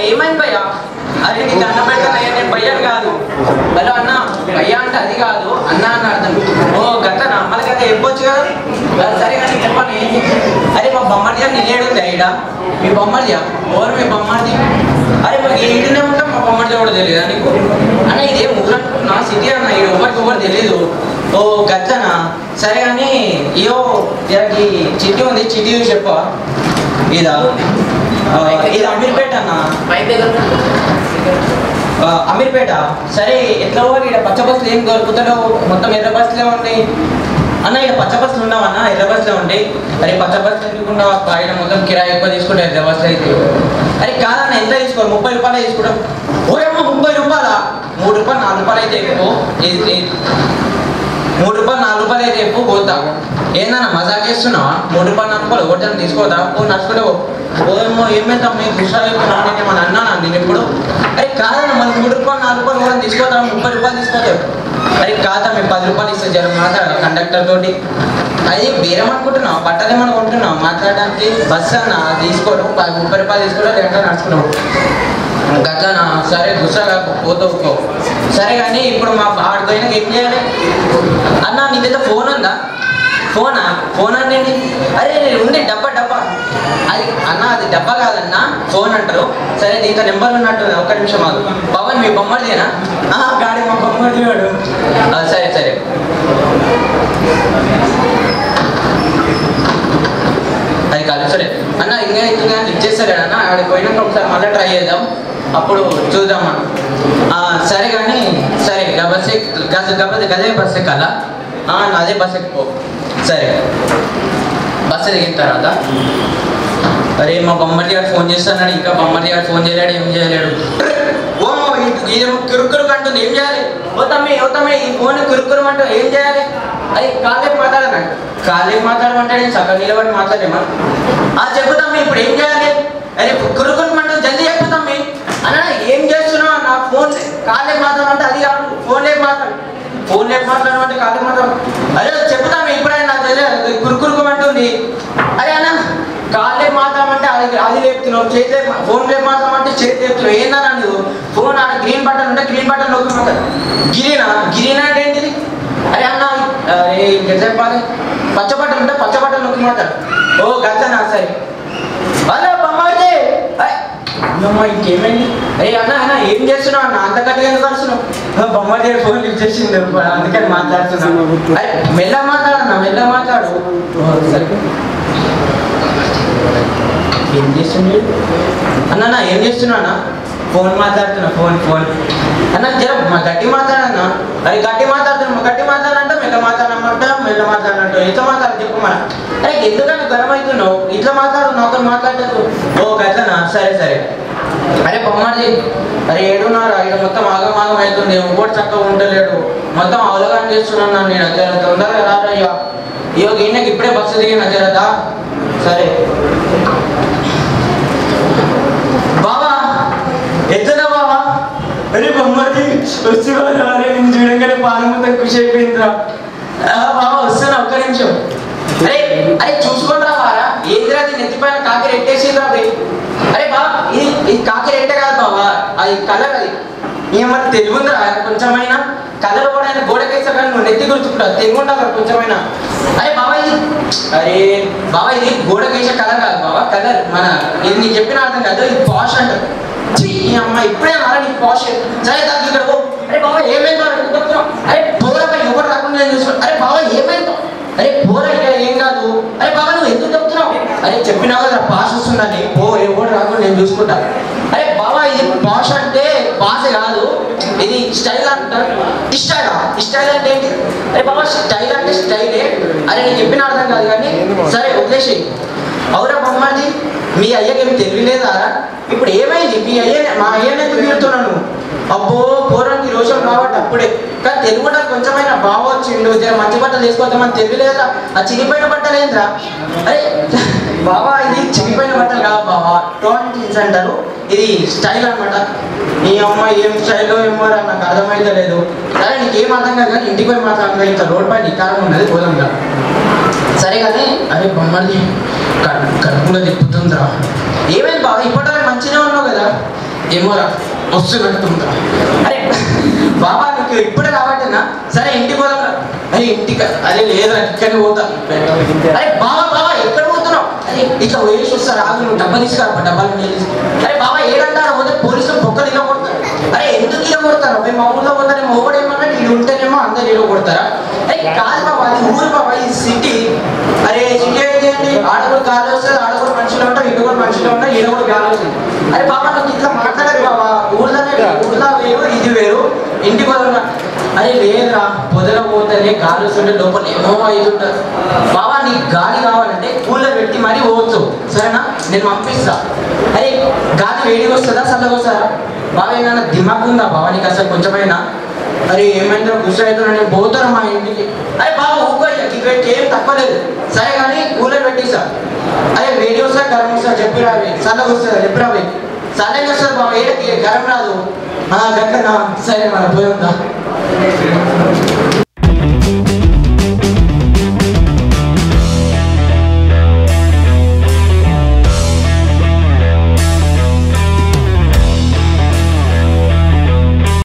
ఏమైంది భయ్యా అరే నీకు అన్న పెడతాను అయ్యా నేను భయ్యాను కాదు హలో అన్న భయ్యా అంటే అది కాదు అన్న అని అర్థం ఓ గతనా మళ్ళీ గత చెప్పొచ్చు కదా ఆ, సరే కానీ చెప్పండి ఏం చెప్పు? అరే మా బొమ్మడి గారు నిలేడుంది అయిడ మీ బొమ్మడి ఓరు మీ బొమ్మడి అరే మాకు ఇంటినే ఉంటాం మా బొమ్మడి కూడా తెలియదా నీకు అన్న ఇదే ఊరనుకున్నా సిటీ అన్న ఇది ఎవరికి ఎవరు తెలియదు ఓ గతనా సరే కానీ ఇయో ఈ చిట్టి ఉంది చిట్టి చూసి చెప్ప ఇదా ఆ, ఇది అమీర్పేట అన్న ఆ, అమీర్పేట సరే ఎట్లా పోవాలి ఇక్కడ పచ్చ బస్సులు ఏం దొరుకుతాడో మొత్తం ఎర్ర బస్సులే ఉన్నాయి అన్న ఇక్కడ పచ్చ బస్సులు ఉన్నావన్న ఎర్ర బస్సులే ఉంటాయి అరే పచ్చ బస్సులు ఎందుకున్నా ఆయన మొత్తం కిరాయి ఎక్కువ తీసుకుంటే ఎర్ర బస్సులు అయితే అరే కాదన్న ఎంత తీసుకోరు ముప్పై రూపాయలే తీసుకుంటాం ఓయమ్మ ముప్పై రూపాయలా మూడు రూపాయలు నాలుగు రూపాయలు అయితే ఎక్కువ ఇది- ఇది- మూడు రూపాయలు నాలుగు రూపాయలు అయితే ఎక్కువ పోతా ఏందన్నా మజాక్ చేస్తున్నావా మూడు రూపాయలు నాలుగు రూపాయలు ఒకటి తీసుకోదా ఓ నడుచుకుంటే ఓ ఏమో ఏమైతే మీకు కృష్ణ నేను ఏమన్నా అన్నానా నేను ఎప్పుడు అరే కాదన్న మన మూడు రూపాయలు నాలుగు రూపాయలు కూడా తీసుకోదా ముప్పై రూపాయలు తీసుకోతాడు అరే కాదా మేము పది రూపాయలు ఇస్తే జర మాట్లాడ కండక్టర్ తోటి అది బేరం అనుకుంటున్నావు బట్టలు ఏమన్నా కొంటున్నావు మాట్లాడడానికి బస్ అన్న తీసుకోవడం ప- ముప్పై రూపాయలు తీసుకోవడం లేదంటే నడుచుకున్నావు గట్లనా సరే గుస్సాగా పోతావు సరే కానీ ఇప్పుడు మా ఆడిపోయినా ఏం చేయాలి అన్న నీ దగ్గర ఫోన్ ఉందా ఫోనా ఫోన్ అంటే అరే ఉంది డబ్బా డబ్బా అది అన్న అది డబ్బా కాదన్నా ఫోన్ అంటారు సరే దీంతో నెంబర్ ఉన్నట్టు ఒక్క నిమిషం ఆగు పవన్ మీ బొమ్మడిదేనా ఆ, గాడి మా బొమ్మడి వాడు ఆ, సరే సరే అది కాదు సరే అన్న ఇంకా ఇంకా లిఫ్ట్ చేస్తారే అన్న ఆడికి పోయినాక ఒకసారి మళ్ళీ ట్రై చేద్దాం అప్పుడు చూద్దాం మనం ఆ, సరే కానీ సరే గా బస్ ఎక్- గద గద గదే బస్ ఎక్కాలా ఆ, అదే బస్ ఎక్కిపో సరే బస్సు దిగిన తర్వాత అరే మా బొమ్మడి గారు ఫోన్ చేస్తానని ఇంకా బొమ్మడి గారు ఫోన్ చేయలేడు ఏం చేయలేడు ఓ ఇదేమో కురుకురు అంటుంది ఏం చేయాలి ఓ తమ్మి ఓ తమ్మి ఈ ఫోన్ కురుకురు అంటూ ఏం చేయాలి అది కాలేపు మాట్లాడనండి కాలేపు మాట్లాడమంటే నేను సగం నిలబడి మాట్లాడేమా ఆ చెప్పు తమ్మి ఇప్పుడు ఏం చేయాలి అరే కురుకురు అంటూ జల్దీ చెప్పు తమ్మి అన్న ఏం చేస్తున్నావు నా ఫోన్ కాలేపు మాట్లాడమంటే అది కాదు ఫోన్ లేపు మాట్లాడు ఫోన్ లేపు మాట్లాడమంటే కాలేపు మాట్లాడు అరే చెప్తాము ఇప్పుడే నాకు తెలియదు కురుకురుకోమంటుంది అరే అన్న కాళ్ళే మాట్లాడమంటే అది అది లేపుతున్నావు చేతి లేపు- ఫోన్ లేపు మాట్లాడమంటే చేతి లేపుతున్నావు ఏందన్నా నువ్వు ఫోన్ ఆడ గ్రీన్ బటన్ ఉంటే గ్రీన్ బటన్ నొక్కి మాట్లాడు గిరీనా గిరీనా అంటే ఏంటిది అరే అన్న అరే ఇంకా చెప్పాలి పచ్చ బట్టలు ఉంటే పచ్చ బట్టలు నొక్కి మాట్లాడు ఓ గచ్చనా సరే హలో బొమ్మాయి అమ్మ ఇంకేమైంది అరే అన్న అన్న ఏం చేస్తున్నావు అన్న అంత గట్టిగా ఎందుకు వస్తున్నావు బొమ్మాయి ఫోన్ లిఫ్ట్ చేసింది అందుకని మాట్లాడుతున్నాను అరే మెల్ల మాట్లాడన్నా మెల్ల మాట్లాడు ఓ, సరే ఏం చేస్తుండే అన్న నా ఏం చేస్తున్నా అన్న ఫోన్ మాట్లాడుతున్నా ఫోన్ ఫోన్ అన్న జర మా గట్టి మాట్లాడన్నా అరే గట్టి మాట్లాడుతున్నా మా గట్టి మాట్లాడంటే మెల్ల మాట్లాడమంట మెల్ల మాట్లాడంట ఎట్లా మాట్లాడు చెప్పు మన అరే ఎందుకంటే గర్వం అవుతున్నావు ఇట్లా మాట్లాడు నాతో మాట్లాడదు ఓ గట్లనా సరే సరే అరే బొమ్మడి అరే ఏడున్నారు ఇక్కడ మొత్తం ఆగమాగం అవుతుంది ఇంకోటి చక్కగా ఉండలేడు మొత్తం అవగాహన చేస్తున్నాను నన్ను నేను జర తొందరగా రారయ్యా ఇయో ఈయనకి ఇప్పుడే బస్సు దిగిన జరదా సరే బావా ఎత్తున బావా అరే బొమ్మది వస్తున్నా అరే నేను చూడగానే పాలు మొత్తం ఖుషి అయిపోయిందిరా ఆ, బావా వస్తున్నా ఒక్క నిమిషం అరే అరే చూసుకోండి రా వారా ఏందిరా దీని ఎత్తిపైన కాకి రెట్టేసిందిరా అది అరే బా ఇది ఇది కాకి రెట్ట కాదు బావా అది కలర్ అది ఏమన్నా తెలుగుందిరా కొంచెమైనా కలర్ కూడా ఆయన గోడకేసా కానీ నువ్వు నెత్తి గుర్తుకుంటావు తెలుగు ఉండాలి కొంచెమైనా అరే బావా ఇది అరే బావా ఇది గోడకేసే కలర్ కాదు బావా కలర్ మన ఇది నీకు చెప్పిన అర్థం కాదు ఇది పాష్ అంటారు ఛీ, ఈ అమ్మ ఇప్పుడే అలా నీకు పాష్ సరే దానికి ఇక్కడ పో. అరే బావా ఏమైందో అని చెప్తున్నావు అరే పోరపై ఎవరు రాకుండా నేను చూసుకో అరే బావా ఏమైందో అరే పోరా ఇక్కడ ఏం కాదు అరే బాబా నువ్వు ఎందుకు చెప్తున్నావు అరే చెప్పినావు కదా పాస్ వస్తుందని పో ఎవరు రాకుండా నేను చూసుకుంటా అరే బాబా ఇది పాష్ అంటే పాస్ కాదు ఇది స్టైల్ అంటారు స్టైల్ స్టైల్ అంటే ఏంటి అరే బాబా స్టైల్ అంటే స్టైలే అరే నేను చెప్పిన అర్థం కాదు కానీ సరే వదిలేసి అవురా బొమ్మది మీ అయ్యకి ఏం తెలియలేదా ఇప్పుడు ఏమైంది మీ అయ్య మా అయ్యనే తిరుగుతున్నాను అబ్బో పూర్వానికి రోషం కాబట్టి అప్పుడే కానీ తెలుగు బట్టలు కొంచెమైనా బాగా వచ్చిండు జర మంచి బట్టలు వేసుకోవద్దామని తెలియలేదా ఆ చినిపోయిన బట్టలు ఏంద్రా అరే బాబా ఇది చినిపోయిన బట్టలు కాదు బాబా టోన్ జీన్స్ అంటారు ఇది స్టైల్ అన్నమాట నీ అమ్మ ఏం స్టైల్ ఏమో రా నాకు అర్థమైతే లేదు సరే నీకేం అర్థం కాదు కానీ ఇంటికి పోయి మాట్లాడుతున్నా ఇంత రోడ్ పై నికారం ఉన్నది పోదాంగా సరే కానీ అరే బొమ్మది కడుపులో తిప్పుతుందిరా ఏమైంది బాబా ఇప్పటివరకు మంచిగా ఉన్నావు కదా ఏమోరా వస్తున్నట్టుందా అరే బాబా నీకు ఇప్పుడే రావట్టేనా సరే ఇంటికి పోదాం రా. అరే ఇంటికి అరే లేదురా ఇక్కడికి పోతా అరే బాబా బాబా ఎక్కడ పోతున్నావు అరే ఇట్లా వేసి వస్తారు ఆగు నువ్వు డబ్బా తీసుకురా డబ్బాలు నీళ్ళు తీసుకో. అరే బాబా ఏడంటారు పోతే పోలీసులు బొక్కలు ఇలా కొడతారు అరే ఎందుకు ఇలా కొడతారు మేము మా ఊళ్ళో పోతారే మా ఊడు ఏమన్నా వీళ్ళు ఉంటేనేమో అందరు ఇలా కొడతారా అరే కాదు బాబా అది ఊరు బాబా ఇది సిటీ అరే సిటీ అయితే ఏంటి ఆడ కూడా గాలి వస్తుంది ఆడ కూడా మనుషులు ఉంటారు ఇటు కూడా మనుషులు ఉంటారు ఈడ కూడా గాలి వస్తుంది అరే బాబా నాకు ఇట్లా మాట్లాడదు బాబా ఊర్లోనే ఊర్లో వేరు ఇది వేరు ఇంటికి వదలరా అరే లేదురా పొదల పోతేనే గాలి వస్తుంటే లోపల ఏమో అవుతుంటారు బాబా నీకు గాలి కావాలంటే కూలర్ పెట్టి మరీ పోవచ్చు సరేనా నేను పంపిస్తా అరే గాలి వేడిగా వస్తుందా చల్లగా వస్తుందా బాబా ఏమైనా దిమాగ్ ఉందా బాబా నీకు అసలు కొంచెమైనా అరే ఏమైందో గుర్తు అవుతున్నా నేను పోతాను మా ఇంటికి అరే బాబా ఊకోయ్యా నీకు పెట్టి ఏం తక్కువ లేదు సరే కానీ కూలర్ పెట్టిస్తా అరే వేడి వస్తా గరం వస్తా చెప్పిరా అవి చల్లగా వస్తుందా చెప్పిరా అవి చల్లగా వస్తుంది బాబా ఏ గరం రాదు ఆ గంటనా సరే మన పోయిందా